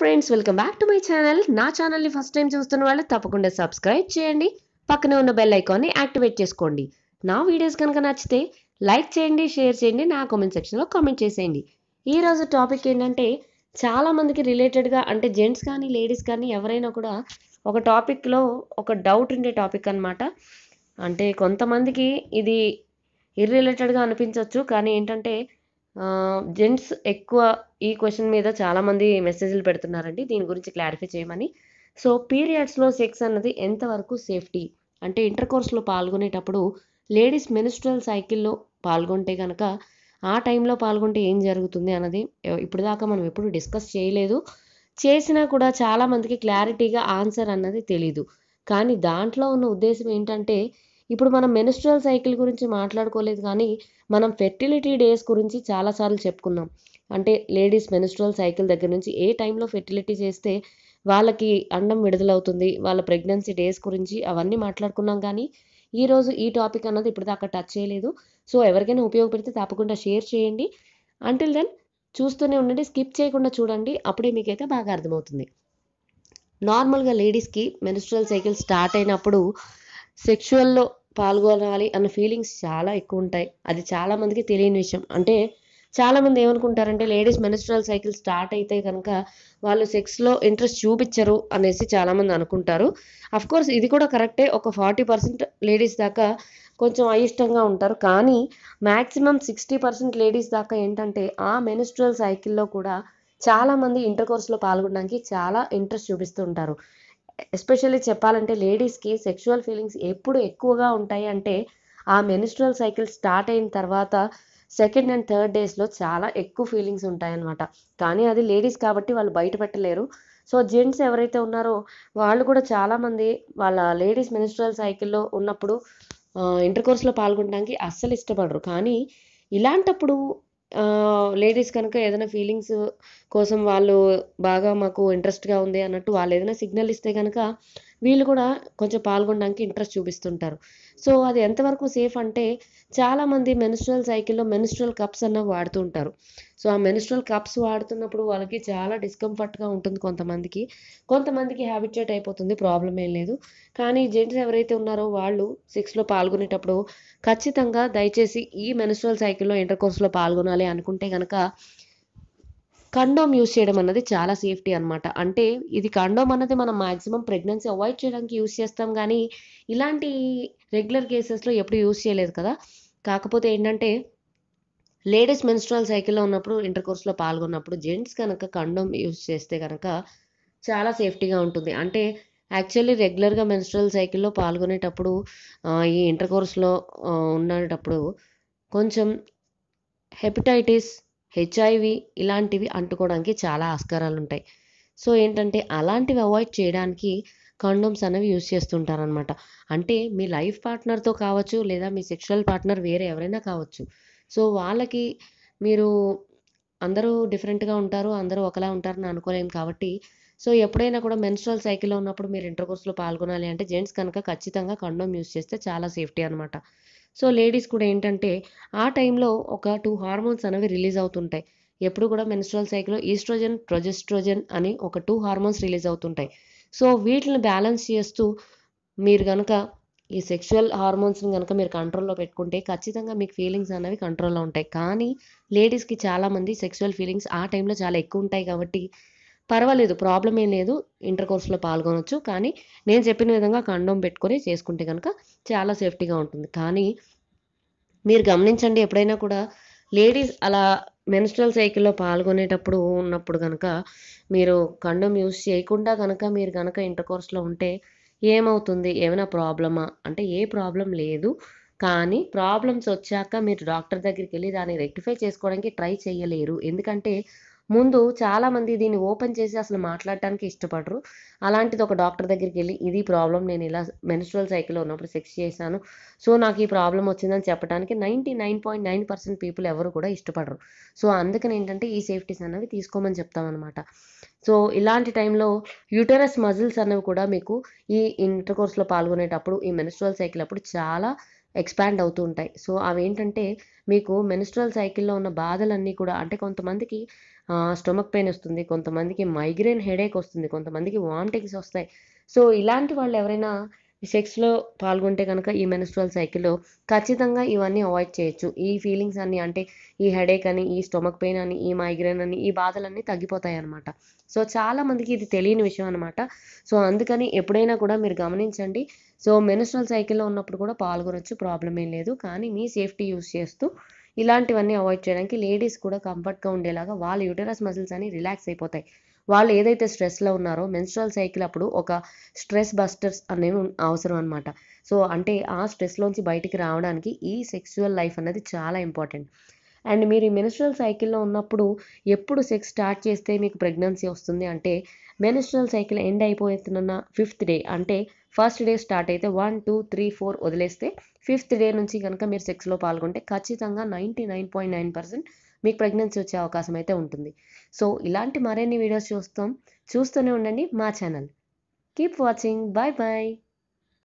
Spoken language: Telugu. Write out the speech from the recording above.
friends welcome back to my channel నా ఛానల్ని ఫస్ట్ టైం చూస్తున్న వాళ్ళు తప్పకుండా సబ్స్క్రైబ్ చేయండి పక్కనే ఉన్న బెల్ ఐకాన్ని యాక్టివేట్ చేసుకోండి నా వీడియోస్ కనుక నచ్చితే లైక్ చేయండి షేర్ చేయండి నా కామెంట్ సెక్షన్లో కామెంట్ చేసేయండి ఈ రోజు టాపిక్ ఏంటంటే చాలా మందికి రిలేటెడ్గా అంటే జెంట్స్ కానీ లేడీస్ కానీ ఎవరైనా కూడా ఒక టాపిక్లో ఒక డౌట్ ఉండే టాపిక్ అన్నమాట అంటే కొంతమందికి ఇది ఇర్రిలేటెడ్గా అనిపించవచ్చు కానీ ఏంటంటే జెంట్స్ ఎక్కువ ఈ క్వశ్చన్ మీద చాలామంది మెసేజ్లు పెడుతున్నారండి దీని గురించి క్లారిఫై చేయమని సో పీరియడ్స్లో సెక్స్ అన్నది ఎంతవరకు సేఫ్టీ అంటే ఇంటర్ కోర్స్లో పాల్గొనేటప్పుడు లేడీస్ మెనిస్ట్రల్ సైకిల్లో పాల్గొంటే కనుక ఆ టైంలో పాల్గొంటే ఏం జరుగుతుంది అన్నది ఇప్పుడు దాకా మనం ఎప్పుడు డిస్కస్ చేయలేదు చేసినా కూడా చాలామందికి క్లారిటీగా ఆన్సర్ అన్నది తెలీదు కానీ దాంట్లో ఉన్న ఉద్దేశం ఏంటంటే ఇప్పుడు మనం మెనిస్ట్రల్ సైకిల్ గురించి మాట్లాడుకోలేదు కానీ మనం ఫెర్టిలిటీ డేస్ గురించి చాలాసార్లు చెప్పుకున్నాం అంటే లేడీస్ మెనిస్ట్రల్ సైకిల్ దగ్గర నుంచి ఏ టైంలో ఫెర్టిలిటీ చేస్తే వాళ్ళకి అండం విడుదలవుతుంది వాళ్ళ ప్రెగ్నెన్సీ డేస్ గురించి అవన్నీ మాట్లాడుకున్నాం కానీ ఈరోజు ఈ టాపిక్ అన్నది ఇప్పుడు దాకా టచ్ చేయలేదు సో ఎవరికైనా ఉపయోగపడితే తప్పకుండా షేర్ చేయండి అంటిల్ దెన్ చూస్తూనే ఉండండి స్కిప్ చేయకుండా చూడండి అప్పుడే మీకైతే బాగా అర్థమవుతుంది నార్మల్గా లేడీస్కి మెనిస్ట్రల్ సైకిల్ స్టార్ట్ అయినప్పుడు సెక్షువల్లో పాల్గొనాలి అన్న ఫీలింగ్స్ చాలా ఎక్కువ ఉంటాయి అది చాలా మందికి తెలియని విషయం అంటే చాలా మంది ఏమనుకుంటారంటే లేడీస్ మెనిస్ట్రల్ సైకిల్ స్టార్ట్ అయితే కనుక వాళ్ళు సెక్స్లో ఇంట్రెస్ట్ చూపించరు అనేసి చాలామంది అనుకుంటారు అఫ్ కోర్స్ ఇది కూడా కరెక్టే ఒక ఫార్టీ పర్సెంట్ లేడీస్ దాకా కొంచెం అయిష్టంగా ఉంటారు కానీ మ్యాక్సిమం సిక్స్టీ పర్సెంట్ లేడీస్ దాకా ఏంటంటే ఆ మెనిస్ట్రల్ సైకిల్లో కూడా చాలామంది ఇంటర్ కోర్స్లో పాల్గొనడానికి చాలా ఇంట్రెస్ట్ చూపిస్తూ ఉంటారు ఎస్పెషల్లీ చెప్పాలంటే లేడీస్కి సెక్షువల్ ఫీలింగ్స్ ఎప్పుడు ఎక్కువగా ఉంటాయి అంటే ఆ మెనిస్ట్రల్ సైకిల్ స్టార్ట్ అయిన తర్వాత సెకండ్ అండ్ థర్డ్ డేస్లో చాలా ఎక్కువ ఫీలింగ్స్ ఉంటాయన్నమాట కానీ అది లేడీస్ కాబట్టి వాళ్ళు బయట పెట్టలేరు సో జెంట్స్ ఎవరైతే ఉన్నారో వాళ్ళు కూడా చాలామంది వాళ్ళ లేడీస్ మెనిస్ట్రల్ సైకిల్లో ఉన్నప్పుడు ఇంటర్ కోర్స్లో పాల్గొనడానికి అస్సలు ఇష్టపడరు కానీ ఇలాంటప్పుడు లేడీస్ కనుక ఏదైనా ఫీలింగ్స్ కోసం వాళ్ళు బాగా మాకు ఇంట్రెస్ట్గా ఉంది అన్నట్టు వాళ్ళు ఏదైనా సిగ్నల్ ఇస్తే కనుక వీళ్ళు కూడా కొంచెం పాల్గొనడానికి ఇంట్రెస్ట్ చూపిస్తుంటారు సో అది ఎంతవరకు సేఫ్ అంటే చాలామంది మెనిస్ట్రల్ సైకిల్లో మెనిస్ట్రల్ కప్స్ అన్న వాడుతూ ఉంటారు సో ఆ మెనిస్ట్రల్ కప్స్ వాడుతున్నప్పుడు వాళ్ళకి చాలా డిస్కంఫర్ట్గా ఉంటుంది కొంతమందికి కొంతమందికి హ్యాబిచుయేట్ అయిపోతుంది ప్రాబ్లం ఏం లేదు కానీ జెంట్స్ ఎవరైతే ఉన్నారో వాళ్ళు సెక్స్లో పాల్గొనేటప్పుడు ఖచ్చితంగా దయచేసి ఈ మెనిస్ట్రల్ సైకిల్లో ఇంటర్ కోర్స్లో పాల్గొనాలి అనుకుంటే కనుక కండోమ్ యూస్ చేయడం అన్నది చాలా సేఫ్టీ అనమాట అంటే ఇది కండోమ్ అన్నది మనం మాక్సిమం ప్రెగ్నెన్సీ అవాయిడ్ చేయడానికి యూస్ చేస్తాం కానీ ఇలాంటి రెగ్యులర్ కేసెస్లో ఎప్పుడు యూస్ చేయలేదు కదా కాకపోతే ఏంటంటే లేడీస్ మెన్స్ట్రల్ సైకిల్లో ఉన్నప్పుడు ఇంటర్ కోర్స్లో పాల్గొన్నప్పుడు జెంట్స్ కనుక కండోమ్ యూస్ చేస్తే కనుక చాలా సేఫ్టీగా ఉంటుంది అంటే యాక్చువల్లీ రెగ్యులర్గా మెన్స్ట్రల్ సైకిల్లో పాల్గొనేటప్పుడు ఈ ఇంటర్ కోర్స్లో ఉండేటప్పుడు కొంచెం హెపటైటిస్ హెచ్ఐవి ఇలాంటివి అంటుకోవడానికి చాలా ఆస్కారాలు ఉంటాయి సో ఏంటంటే అలాంటివి అవాయిడ్ చేయడానికి కండోమ్స్ అనేవి యూస్ చేస్తుంటారనమాట అంటే మీ లైఫ్ పార్ట్నర్తో కావచ్చు లేదా మీ సెక్షువల్ పార్ట్నర్ వేరే ఎవరైనా కావచ్చు సో వాళ్ళకి మీరు అందరూ డిఫరెంట్గా ఉంటారు అందరూ ఒకలా ఉంటారని అనుకోలేము కాబట్టి సో ఎప్పుడైనా కూడా మెన్స్ట్రల్ సైకిల్లో ఉన్నప్పుడు మీరు ఇంటర్ కోర్స్లో పాల్గొనాలి అంటే జెంట్స్ కనుక ఖచ్చితంగా కండోమ్ యూస్ చేస్తే చాలా సేఫ్టీ అనమాట సో లేడీస్ కూడా ఏంటంటే ఆ టైంలో ఒక టూ హార్మోన్స్ అనేవి రిలీజ్ అవుతుంటాయి ఎప్పుడు కూడా మెన్స్ట్రల్ సైకిల్లో ఈస్ట్రోజన్ ప్రొజెస్ట్రోజన్ అని ఒక టూ హార్మోన్స్ రిలీజ్ అవుతుంటాయి సో వీటిని బ్యాలెన్స్ చేస్తూ మీరు కనుక ఈ సెక్షువల్ హార్మోన్స్ని కనుక మీరు కంట్రోల్లో పెట్టుకుంటే ఖచ్చితంగా మీకు ఫీలింగ్స్ అనేవి కంట్రోల్లో ఉంటాయి కానీ లేడీస్కి చాలామంది సెక్షువల్ ఫీలింగ్స్ ఆ టైంలో చాలా ఎక్కువ ఉంటాయి కాబట్టి పర్వాలేదు ప్రాబ్లం ఏం లేదు ఇంటర్ కోర్స్లో పాల్గొనవచ్చు కానీ నేను చెప్పిన విధంగా కండోమ్ పెట్టుకొని చేసుకుంటే కనుక చాలా సేఫ్టీగా ఉంటుంది కానీ మీరు గమనించండి ఎప్పుడైనా కూడా లేడీస్ అలా మెన్స్ట్రల్ సైకిల్లో పాల్గొనేటప్పుడు ఉన్నప్పుడు కనుక మీరు కండోమ్ యూస్ చేయకుండా కనుక మీరు కనుక ఇంటర్ కోర్స్లో ఉంటే ఏమవుతుంది ఏమైనా ప్రాబ్లమా అంటే ఏ ప్రాబ్లం లేదు కానీ ప్రాబ్లమ్స్ వచ్చాక మీరు డాక్టర్ దగ్గరికి వెళ్ళి దాన్ని రెక్టిఫై చేసుకోవడానికి ట్రై చేయలేరు ఎందుకంటే ముందు చాలామంది దీన్ని ఓపెన్ చేసి అసలు మాట్లాడటానికి ఇష్టపడరు అలాంటిది ఒక డాక్టర్ దగ్గరికి వెళ్ళి ఇది ప్రాబ్లం నేను ఇలా మెన్స్ట్రల్ సైకిల్లో ఉన్నప్పుడు సెక్స్ చేశాను సో నాకు ఈ ప్రాబ్లం వచ్చిందని చెప్పడానికి ninety nine point nine percent people ఎవరు కూడా ఇష్టపడరు సో అందుకని ఏంటంటే ఈ సేఫ్టీస్ అనేవి తీసుకోమని చెప్తామన్నమాట సో ఇలాంటి టైంలో యూటరస్ మజిల్స్ అనేవి కూడా మీకు ఈ ఇంటర్ కోర్స్లో పాల్గొనేటప్పుడు ఈ మెన్స్ట్రల్ సైకిల్ అప్పుడు చాలా ఎక్స్పాండ్ అవుతూ ఉంటాయి సో అవేంటంటే మీకు మెన్స్ట్రల్ సైకిల్లో ఉన్న బాధలన్నీ కూడా అంటే కొంతమందికి స్టొమక్ పెయిన్ వస్తుంది కొంతమందికి మైగ్రేన్ హెడేక్ వస్తుంది కొంతమందికి వామిటింగ్స్ వస్తాయి సో ఇలాంటి వాళ్ళు ఎవరైనా సెక్స్లో పాల్గొంటే కనుక ఈ మెన్స్ట్రల్ సైకిల్లో ఖచ్చితంగా ఇవన్నీ అవాయిడ్ చేయొచ్చు ఈ ఫీలింగ్స్ అన్నీ అంటే ఈ హెడేక్ అని ఈ స్టొమక్ పెయిన్ అని ఈ మైగ్రేన్ అని ఈ బాధలన్నీ తగ్గిపోతాయి అనమాట సో చాలామందికి ఇది తెలియని విషయం అనమాట సో అందుకని ఎప్పుడైనా కూడా మీరు గమనించండి సో మెన్స్ట్రల్ సైకిల్లో ఉన్నప్పుడు కూడా పాల్గొనొచ్చు ప్రాబ్లం ఏం లేదు కానీ మీ సేఫ్టీ యూస్ చేస్తూ ఇలాంటివన్నీ అవాయిడ్ చేయడానికి లేడీస్ కూడా కంఫర్ట్గా ఉండేలాగా వాళ్ళ యూటరస్ మజిల్స్ అని రిలాక్స్ అయిపోతాయి వాళ్ళు ఏదైతే స్ట్రెస్లో ఉన్నారో మెన్స్ట్రల్ సైకిల్ అప్పుడు ఒక స్ట్రెస్ బస్టర్స్ అనేవి ఉన్- అవసరం అనమాట సో అంటే ఆ స్ట్రెస్లోంచి బయటికి రావడానికి ఈ సెక్సువల్ లైఫ్ అనేది చాలా ఇంపార్టెంట్ అండ్ మీరు ఈ మెన్స్ట్రల్ సైకిల్లో ఉన్నప్పుడు ఎప్పుడు సెక్స్ స్టార్ట్ చేస్తే మీకు ప్రెగ్నెన్సీ వస్తుంది అంటే మెన్స్ట్రల్ సైకిల్ ఎండ్ అయిపోతున్న ఫిఫ్త్ డే అంటే ఫస్ట్ డే స్టార్ట్ అయితే వన్ టూ త్రీ ఫోర్ వదిలేస్తే ఫిఫ్త్ డే నుంచి కనుక మీరు సెక్స్లో పాల్గొంటే ఖచ్చితంగా ninety nine point nine percent మీకు ప్రెగ్నెన్సీ వచ్చే అవకాశం అయితే ఉంటుంది సో ఇలాంటి మరిన్ని వీడియోస్ చూస్తాం చూస్తూనే ఉండండి మా channel keep watching bye bye